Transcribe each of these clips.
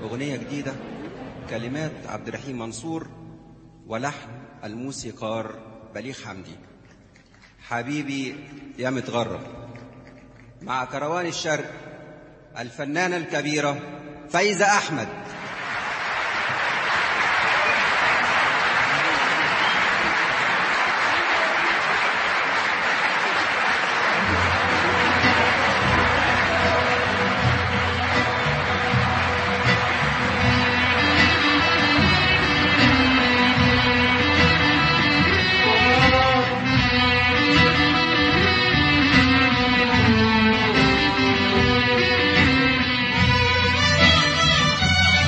أغنية جديدة كلمات عبد الرحيم منصور ولحن الموسيقار بليغ حمدي حبيبي يا متغرب مع كروان الشرق الفنانة الكبيرة فايزة أحمد Thank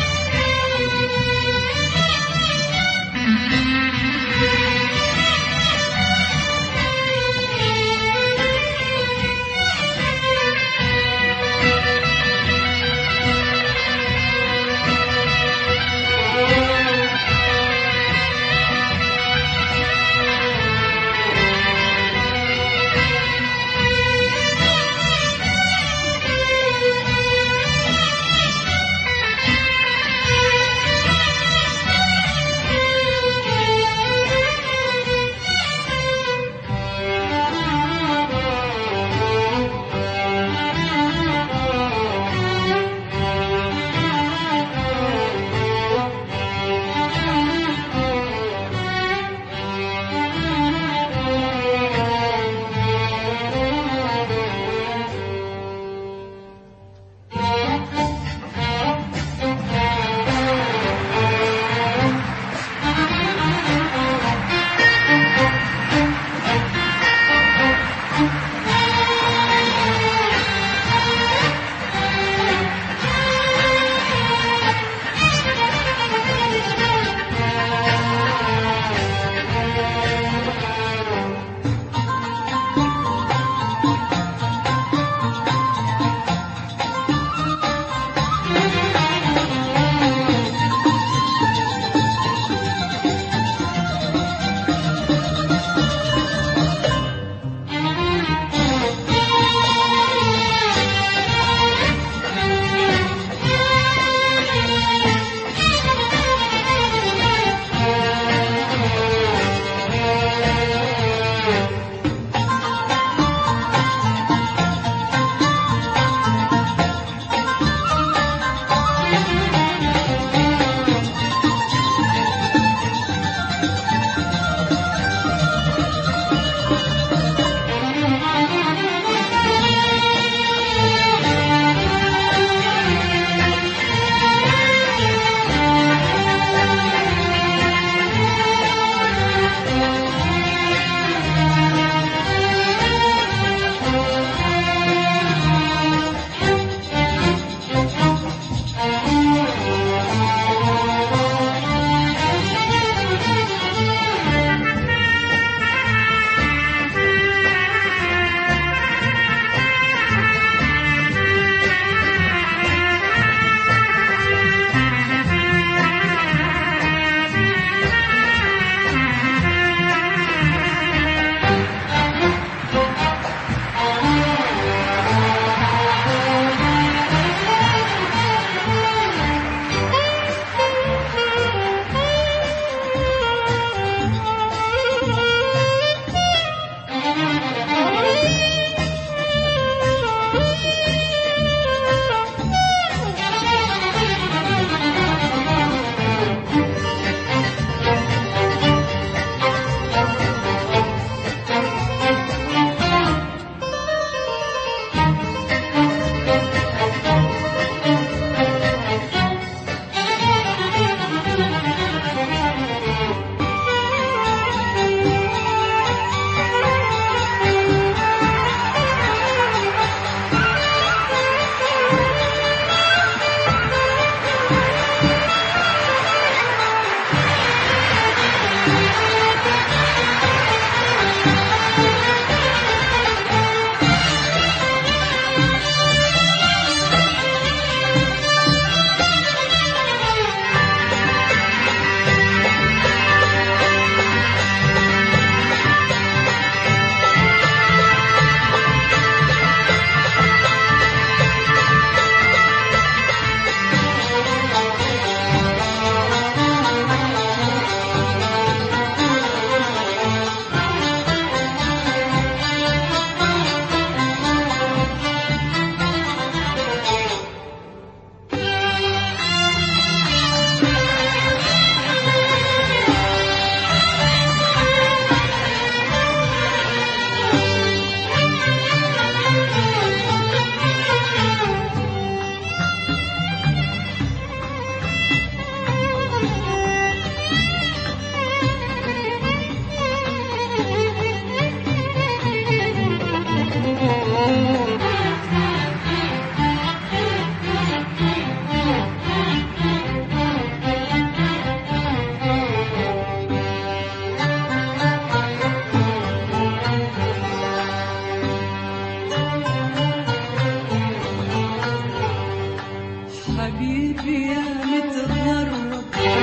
حبيبي يا متغرب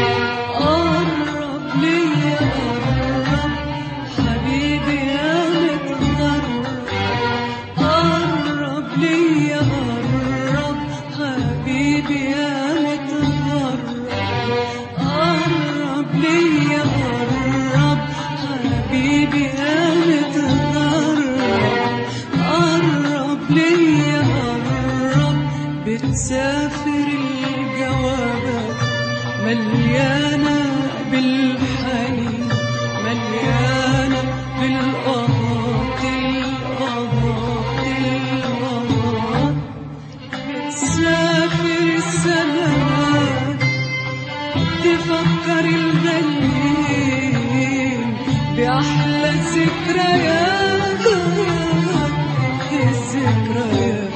قرب ليا قرب حبيبي يا متغرب قرب ليا قرب حبيبي يا متغرب قرب ليا قرب حبيبي يا متغرب قرب ليا قرب بتسافر الجوابات مليانة بالحنين مليانة بالقهات القهات القهات بتسافر السماوات تفكر الغاليين بأحلى الذكريات الذكريات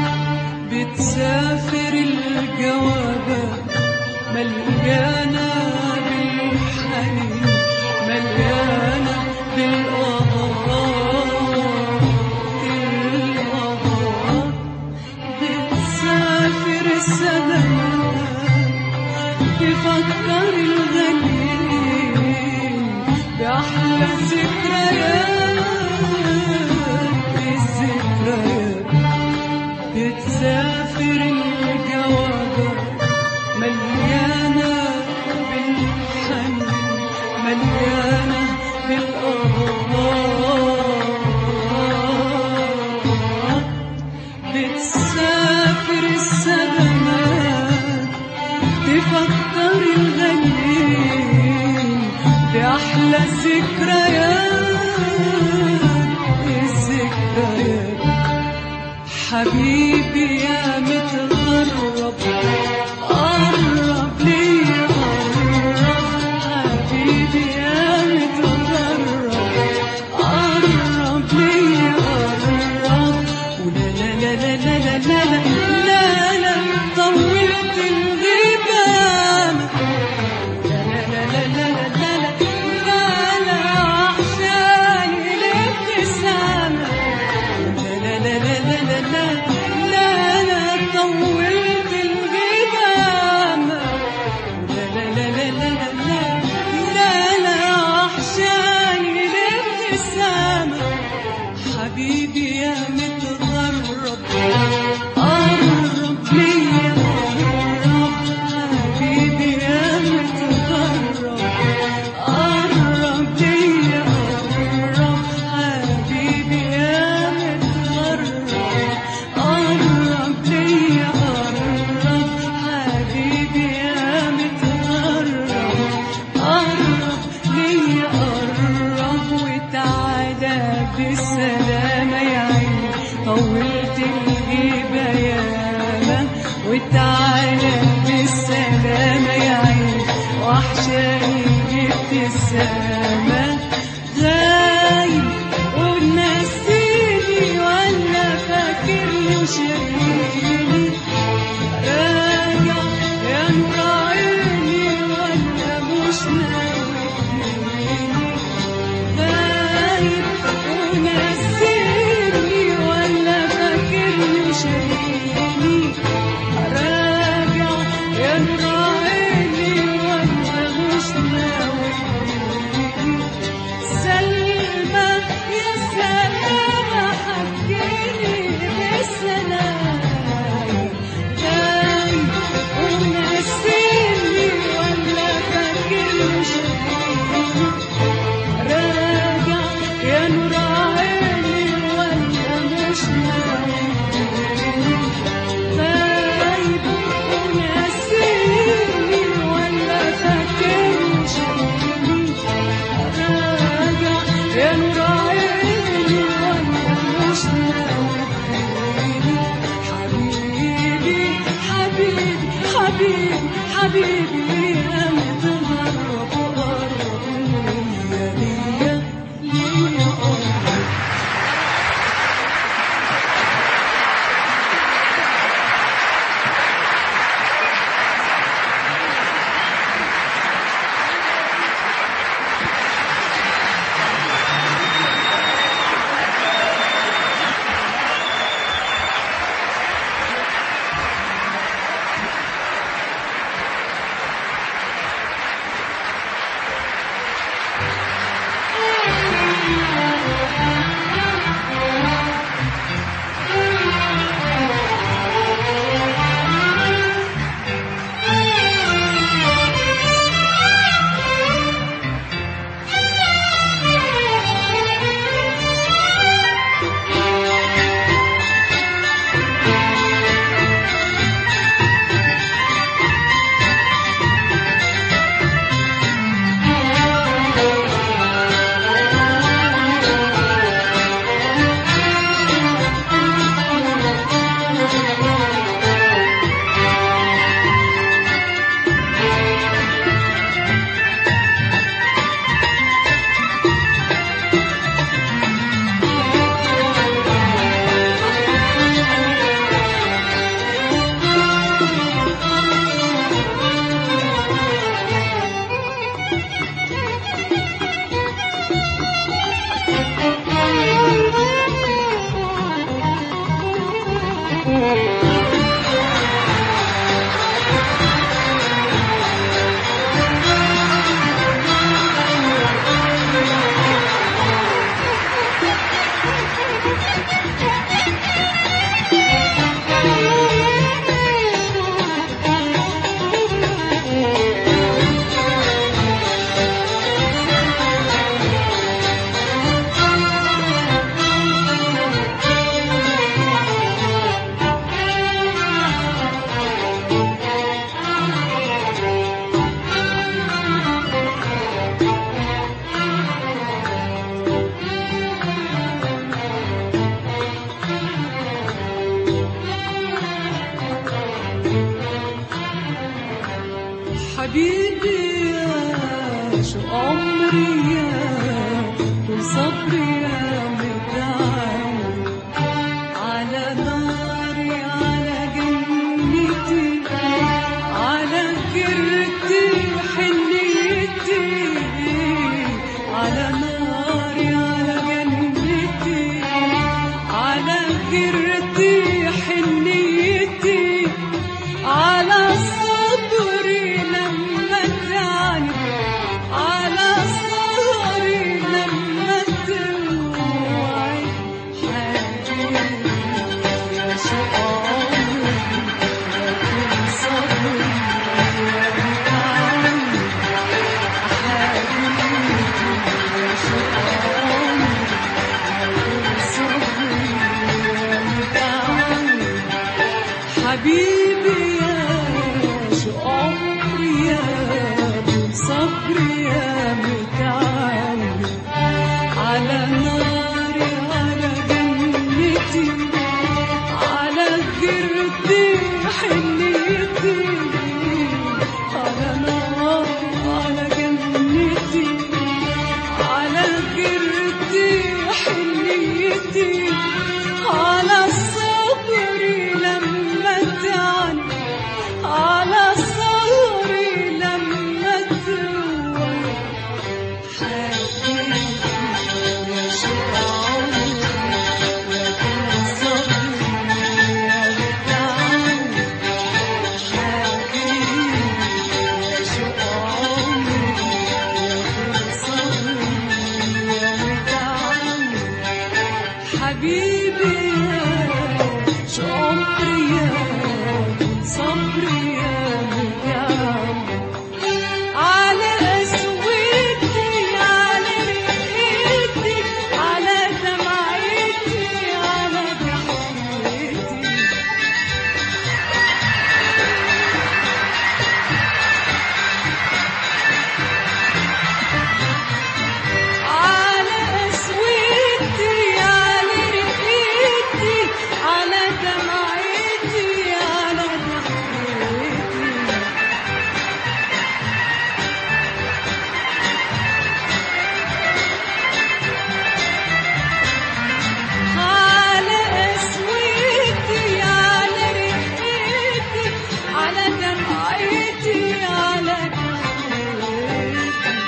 بتسافر الجوابات مليانة بالحنين مليانة بالقهار بتسافر السماوات تفكر الغاليين بأحلى الذكريات الذكريات بتسافر الجوابات مليانة بالحنين مليانة بالقهار بتسافر السلامات تفكر الغاليين بأحلى الذكريات الذكريات حبيبي يا متغرب قرب لي قرب حبيبي يا متغرب قرب لي قرب ولا لا لا لا لا لا لا لا لا لا طولت الغيبان لا لا لا لا لا لا لا لا لا عشان الابتسامة لا لا لا لا لا لا لا لا لا طولت الغيبامة لا لا لا لا لا لا لا لا لا عشان الابتسامة حبيبي يا متغرب قرب ليا قرب حبيبي يا متغرب قرب ليا قرب حبيبي يا متغرب قرب ليا قرب حبيبي يا متغرب قرب ليا قرب وتعالى بالسلامة يا عيني طولت الغيبة ياما وتعالى بالسلامة يا عيني وحشاني ابتسامة غايب ونسيني ولا فاكرني وشايلني راجع يا نور عيني ولا مش ناوي تجيني غايب ونسيني ولا فاكرني وشايلني راجع يا نور عيني ولا مش ناوي تجيني سلمى يا سلامة حكيني بالسلام غايب ونسيني ولا فاكرني شايلني راجع يا نور عيني ولا مش ناوي غايب وناسيني ولا فاكرني شايلني راجع يا نور عيني ولا مش ناوي حبيبي حبيبي حبيبي حبيبي يا متغرب قرب ليا ليا ليا قرب حبيبي يا شو عمري يا طول صبري يا متعود على ناري على جنتي على كرتي حنيتي على ناري على جنتي على كرتي حنيتي على صبري لما تعني على صبري لما توعي حبيبي يا شو عمري يا كل صبري يا متعود حبيبي يا شو عمري يا كل صبري يا متعود حبيبي يا شو عمري يا طول صبري يا متعود على ناري على جنتي على غيرتي حنيتي على ناري على جنتي على غيرتي حنيتي على صبري لما تعني على صبري لما توعي حبيبي يا شو عمري يا كل صبري يا متعود حبيبي يا شو عمري يا كل صبري يا متعود حبيبي يا شو عمري يا صبري يا متعود على قسوتي على رقتي على دمعتي على ضحكتي على قسوتي على رقتي على دمعتي على ضحكتي على قسوتي على رقتي على دمعتي على ضحكتي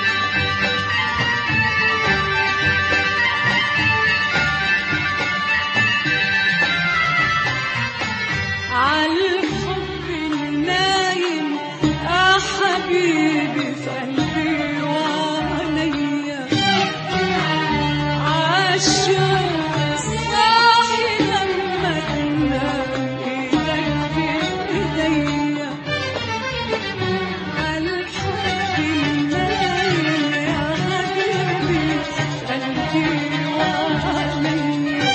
عالحب النايم يا حبيبي في قلبي وعليا عالشوق الصاحي لما تنام ايدك في ايديا عالحب النايم يا حبيبي في قلبي وعليا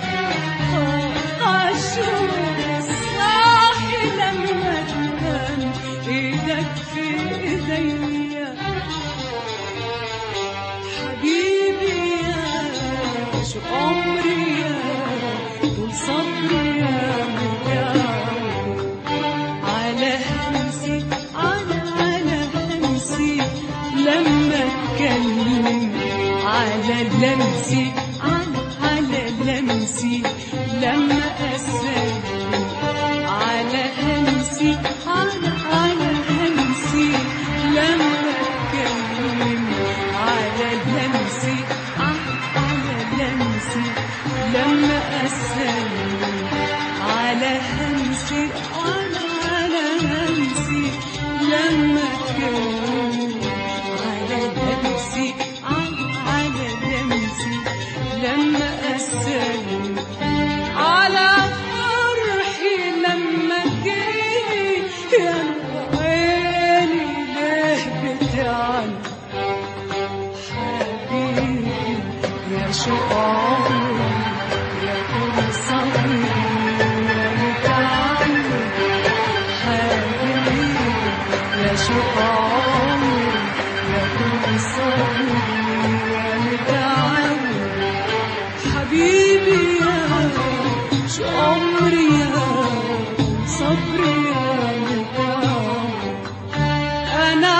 عالشوق الصاحي لما تنام ايدك في ايديا حبيبي يا شو عمري يا طول صبري يا متعود على همسي على على همسي لما اتكلم على لمسي على على لمسي لما اسلم على همسي على على همسي لما اتكلم على لمسي على على لمسي لما اسلم على همسي على على همسي لما اتكلم على لمسي على على لمسي لما اسلم على فرحي لما جيت يا عيني ليه بتعني حبيبي يا شو عمري يا كل صبري يا متعود حبيبي يا شو عمري يا كل صبري يا متعود حبيبي يا شو عمري يا صبري يا متعود أنا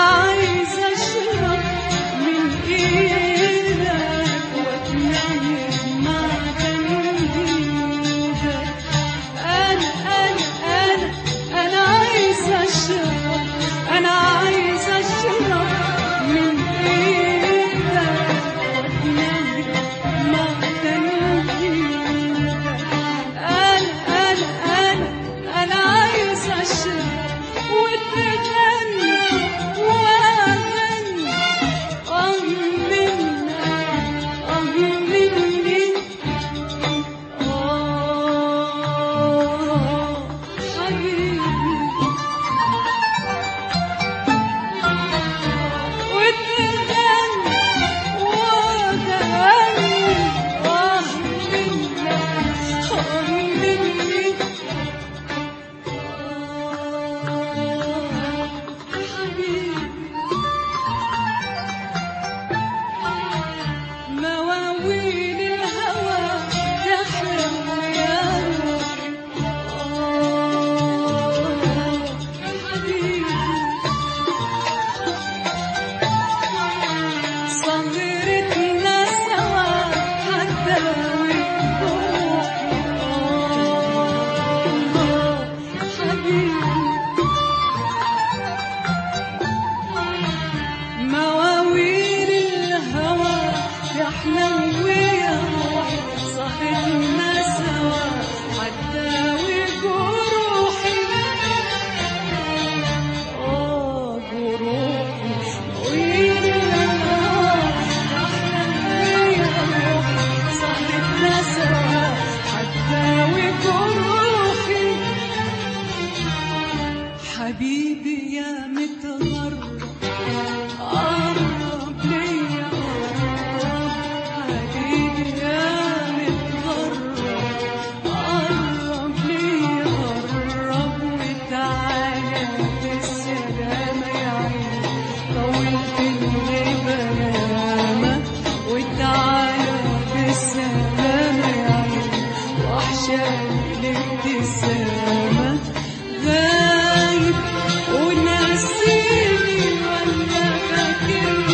حبيبي يا متغرب قرب ليا حبيبي يا متغرب قرب ليا قرب وتعالى بالسلامة يا عيني طولت الليل بنامة وتعالى بالسلامة يا عيني وحشاني الابتسامة غايب وناسيني ولا فاكرني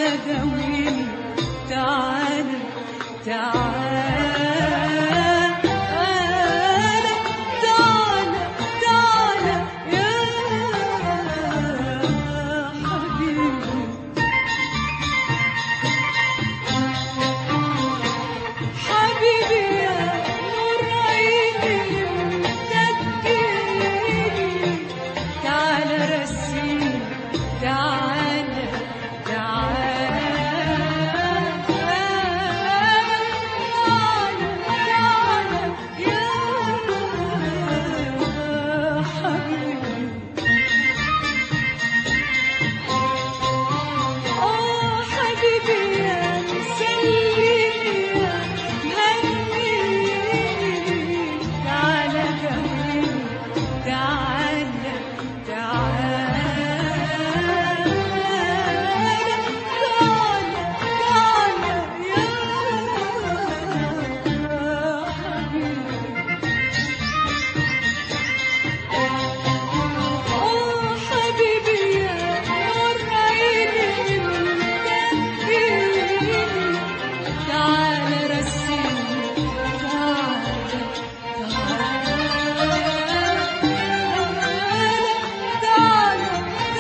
تعالى داويني تعالى تعالى تعالى تعالى يا حبيبي حبيبي يا نور عيني تكيني تعالى رسيني تعالى تعالى تعالى يا حبيبي آه حبيبي يا مسليني يا مهنيني تعالى جنبي تعالى تعالى تعالى تعالى يا حبيبي آه حبيبي يا نور عيني تكفيني تعالى رسيني تعالى تعالى تعالى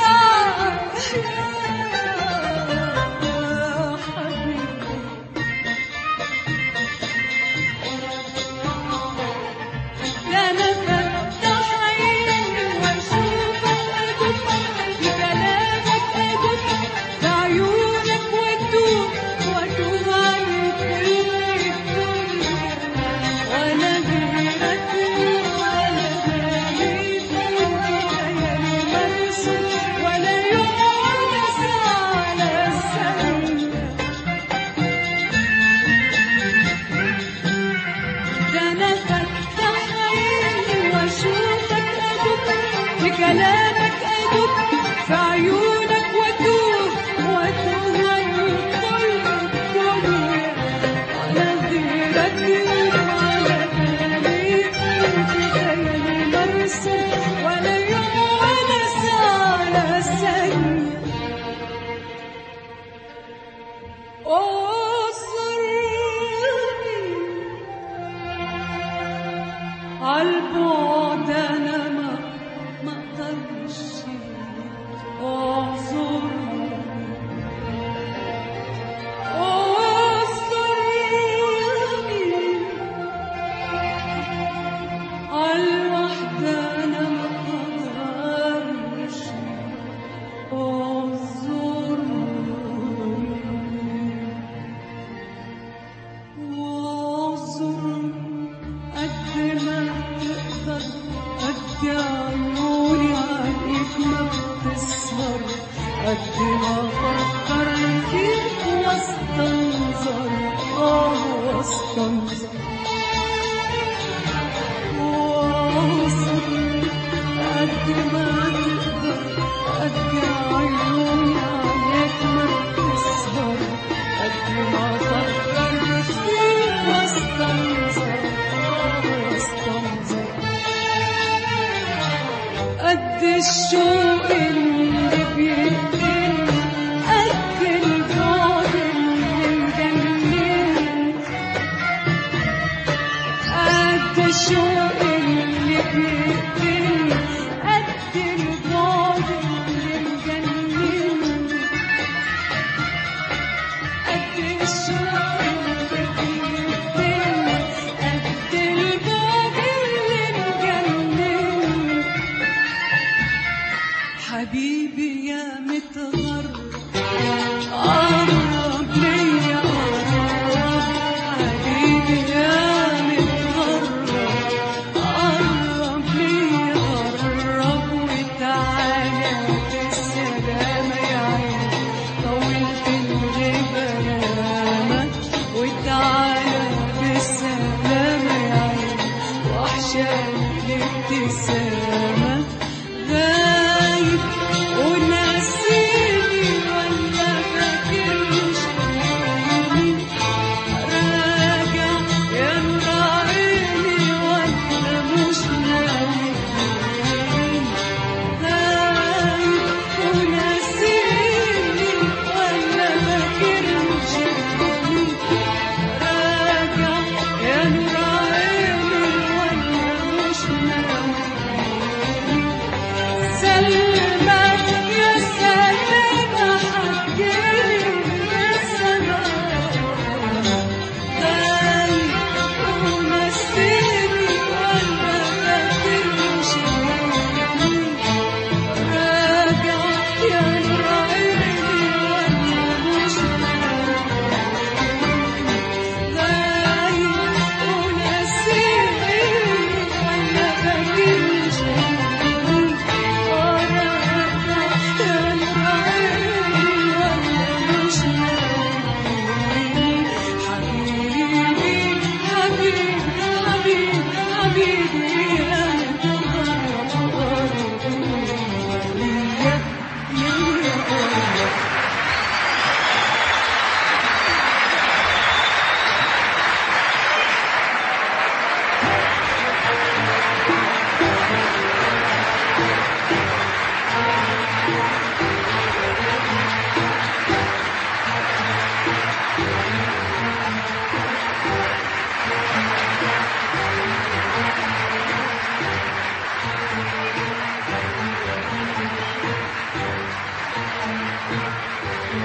تعالى يا حبيبي ده انا فتح عيني واشوفك ادوب بكلامك ادوب بعيونك وادوب وادوب عليك الدنيا وانا غيرك ولا بالي ليالي مرسوم ولا يوم ولا ساعة على الثانية ده انا فتح عيني واشوفك ادوب بكلامك ادوب في عيونك وادوب وادوب عليك كل الدنيا على غيرك ولا بالي في ليالي مرسوم ولا يوم ولا ساعة على ثانية أوصلني عالبعد انا ما ما اقدرش اعذرني اعذرني عالوحدة انا ما اقدرش اعذرني واعذر قد ما تقدر قد عيوني عليك ما بتسهر قد ما فكر فيك واستنظر اه واستنظر واعذر قد ما تقدر قد عيوني عليك ما بتسهر قد ما فكر فيك واستنظر واستنظر قد الشوق اللي بيقتلني قد البعد اللي مجنني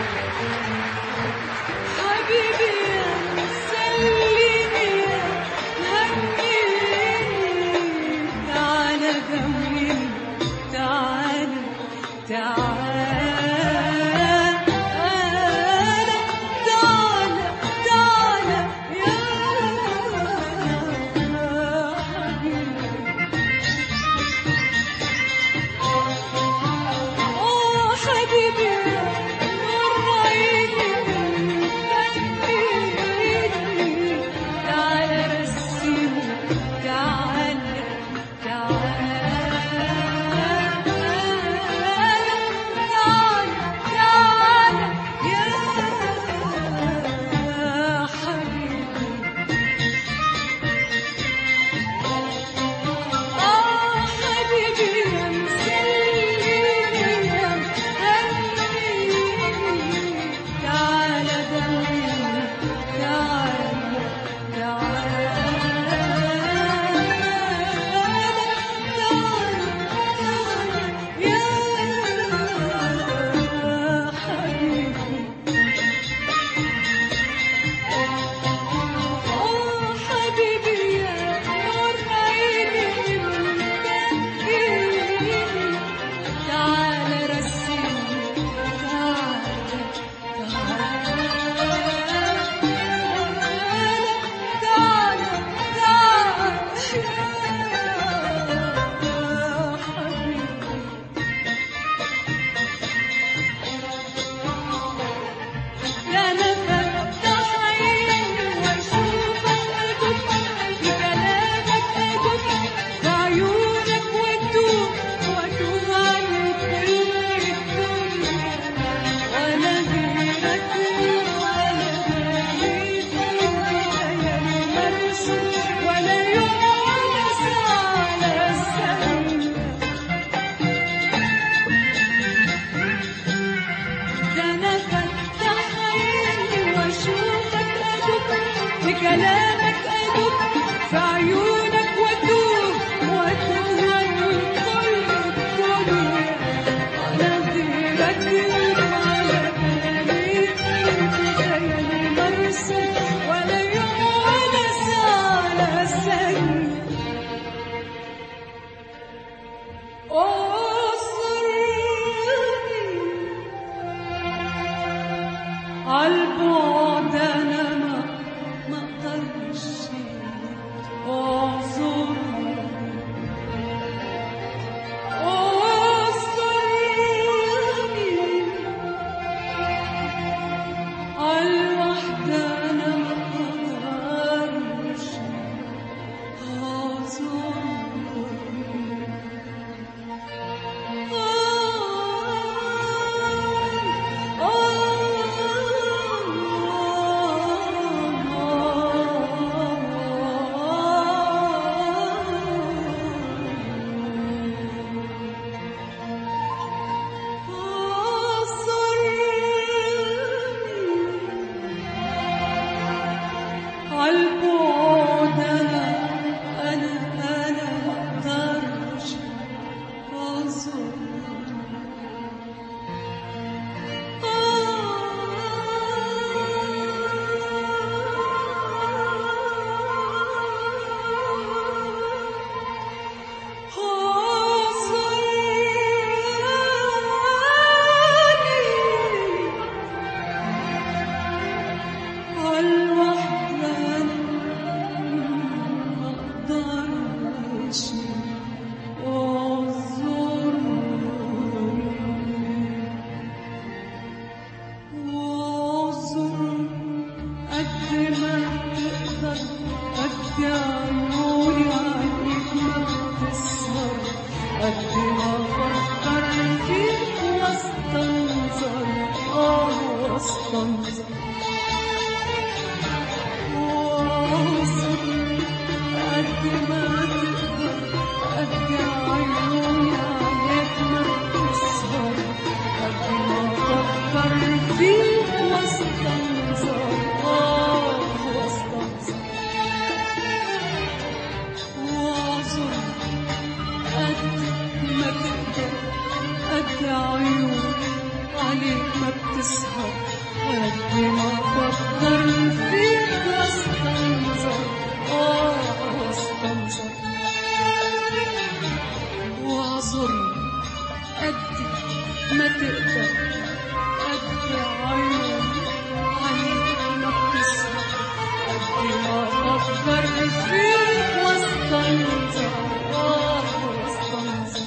حبيبي يا سلمي يا هنيني تعالى جنبي تعالى تعالى تعالى تعالى يا حبيبي أوه حبيبي نور عيني خليني تعالى رسيني تعالى تعالى تعالى يا حبيبي آه حبيبي يا مسلمي يا هنيني تعالى دليني تعالى تعالى تعالى يا حبيبي أوه حبيبي يا نور عيني مكفيني تعالى رسيني تعالى تعالى تعالى تعالى يا حبيبي لا نفتح عيني واشوفك ادق بكلامك ادق بعيونك وتدوب واتوب عن كل الدنيا ولا غيرك ولا غيرك ليالي مرسوم ولا يونس على السماء ده انا فتح عيني واشوفك ادق بكلامك ادق في عيونك واتوب واتوب عن كل الدنيا على غيرك وعلى كلامك ليالي مرسوم ولا يونس على السجن أوصرني عالبعد انا ما ما اقدرش اعذرني اعذرني عالوحدة انا ما اقدرش اعذرني عالبعد انا انا انا مقدرش اعذر قد ما فكر فيك واستنظر اه واستنظر واوصل قد ما تقدر قد عيوني عليك ما بتسهر قد ما فكر فيك واستنظر اه واستنظر واعذر قد ما تقدر قد عيوني عليك ما بتسهر قد ما أفكر فيك واستنظر آه واستنظر واعذر قد ما تقدر قد عيون عينيك ما بتسهر قد ما أفكر فيك واستنظر آه واستنظر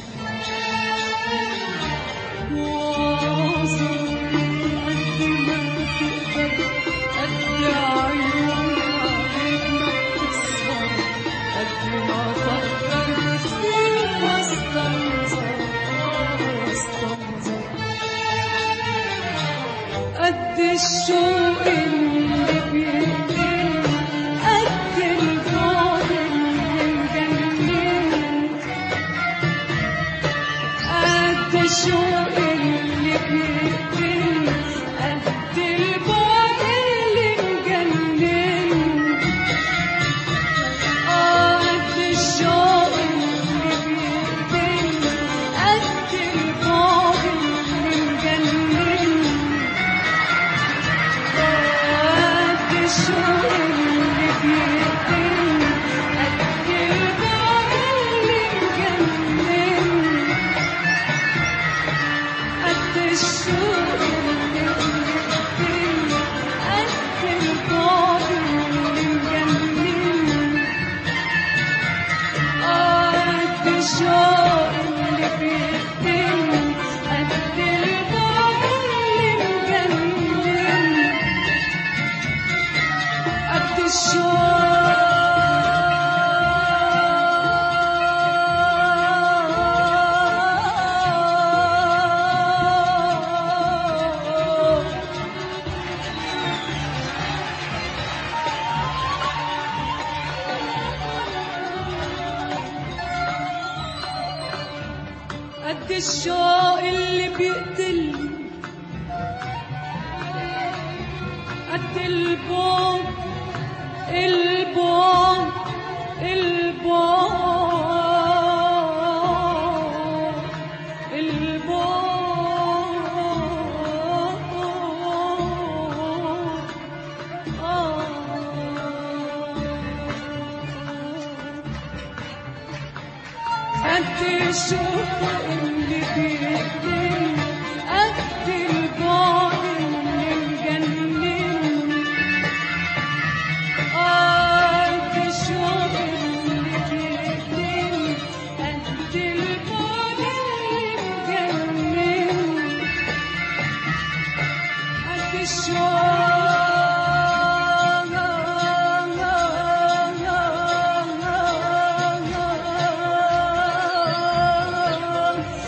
واعذر قد ما تقدر قد عيون عينيك ما بتسهر قد ما أفكر فيك واستنظر آه واستنظر قد الشوق اللي بيقتل قد البعد اللي مجنن قد الشوق اللي بيقتل قد البعد اللي مجنن قد الشوق اللي بيقتل قد البعد اللي مجنن قد الشوق اللي بيقتل قد البعد اللي مجنن قد الشوق اللي بيقتل قد البعد اللي مجنن قد الشوق اللي بيقتل قد البعد اللي مجنن قد الشوق قد الشوق اللي بيقتل قد البعد البعد البعد البعد قد الشوق اللي بيقتل قد البعد اللي مجنن قد الشوق اللي بيقتل قد البعد اللي مجنن قد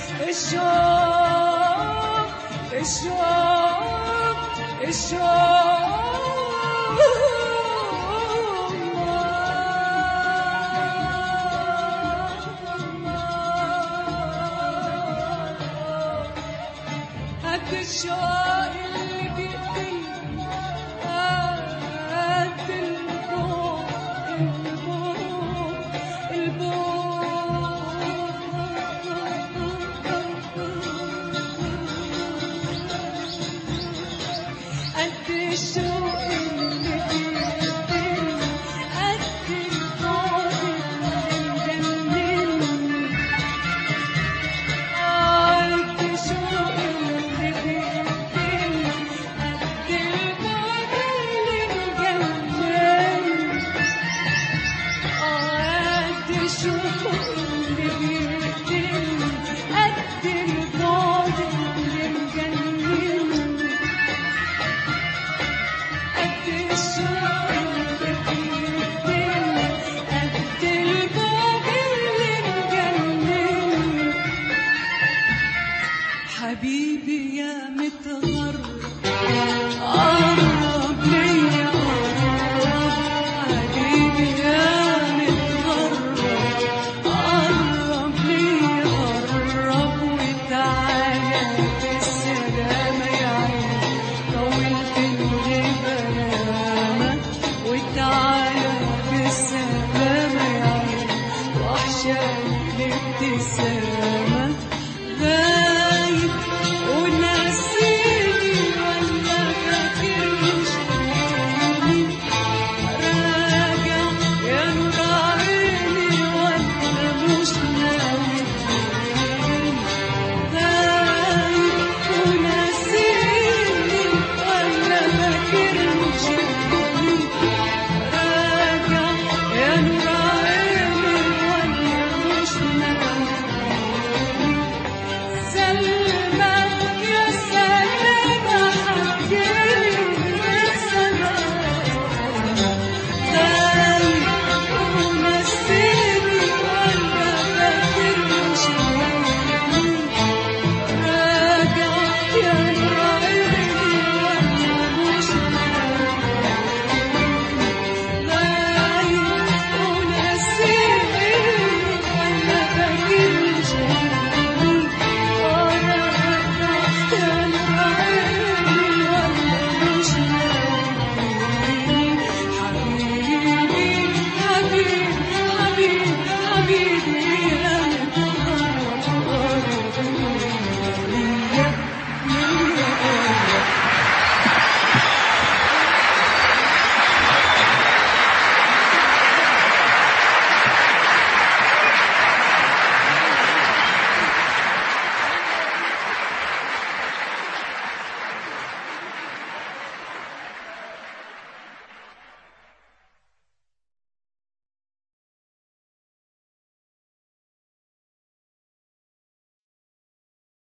الشوق الشوق الشوق